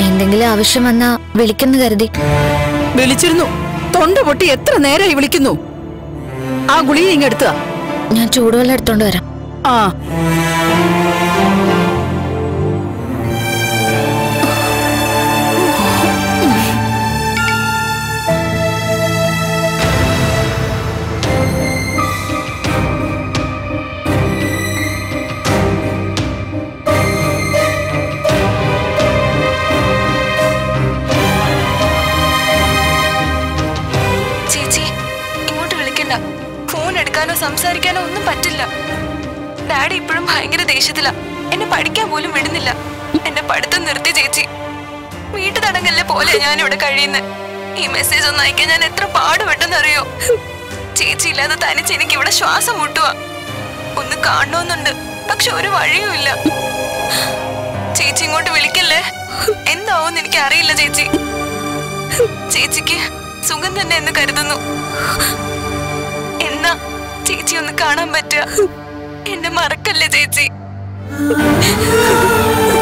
എന്തെങ്കിലും ആവശ്യം വന്നാ വിളിക്കുന്നു കരുതി വിളിച്ചിരുന്നു തൊണ്ട പൊട്ടി എത്ര നേരമായി വിളിക്കുന്നു ആ ഗുളിക ഇങ്ങെടുത്താ ഞാൻ ചൂടുവെള്ളം എടുത്തോണ്ട് വരാം ആ ചേച്ചി ഇങ്ങോട്ട് വിളിക്കണ്ട ഫോൺ എടുക്കാനോ സംസാരിക്കാനോ ഒന്നും പറ്റില്ല ഡാഡി ഇപ്പോഴും ഭയങ്കര ദേഷ്യത്തില എന്നെ പഠിക്കാൻ പോലും വിടുന്നില്ല എന്റെ പഠിത്തം നിർത്തി ചേച്ചി വീട്ടു തടങ്കലിലെ പോലെ ഞാൻ ഇവിടെ കഴിയുന്നത് ഈ മെസ്സേജ് ഒന്ന് അയക്കാൻ ഞാൻ എത്ര പാടുപെട്ടെന്നറിയോ ചേച്ചി ഇല്ലാതെ തനിച്ച് എനിക്ക് ഇവിടെ ശ്വാസം മുട്ടുക ഒന്ന് കാണണമെന്നുണ്ട് പക്ഷെ ഒരു വഴിയും ഇല്ല ചേച്ചി ഇങ്ങോട്ട് വിളിക്കല്ലേ എന്താവോന്ന് എനിക്ക് അറിയില്ല ചേച്ചി ചേച്ചിക്ക് സുഖം തന്നെ എന്ന് കരുതുന്നു എന്നാ ചേച്ചി ഒന്ന് കാണാൻ പറ്റുക എന്നെ മറക്കല്ലേ ചേച്ചി